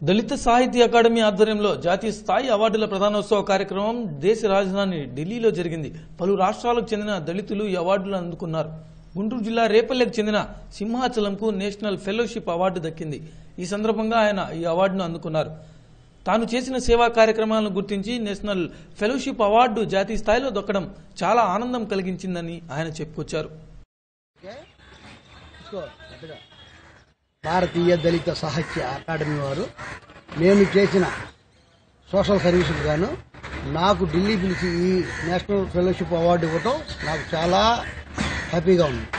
దళిత సాహిత్య అకాడమీ ఆధ్వర్యంలో జాతీయ స్థాయి అవార్డుల ప్రధానోత్సవ కార్యక్రమం దేశ రాజధాని ఢిల్లీలో జరిగింది పలు రాష్ట్రాలకు చెందిన దళితులు ఈ అవార్డులను అందుకున్నారు గుంటూరు జిల్లా రేపల్లెకు చెందిన సింహాచలంకు నేషనల్ ఫెలోషిప్ అవార్డు దక్కింది ఈ సందర్భంగా ఆయన ఈ అవార్డును అందుకున్నారు తాను చేసిన సేవా కార్యక్రమాలను గుర్తించి నేషనల్ ఫెలోషిప్ అవార్డు జాతీయ స్థాయిలో దక్కడం చాలా ఆనందం కలిగించిందని ఆయన చెప్పుకొచ్చారు తీసుకో, గట్టిగా. భారతీయ దళిత సాహిత్య అకాడమీ వారు నేను చేసిన సోషల్ సర్వీసుకు గాను నాకు ఢిల్లీ పిలిచి ఈ నేషనల్ ఫెలోషిప్ అవార్డు ఇవ్వటం నాకు చాలా హ్యాపీగా ఉంది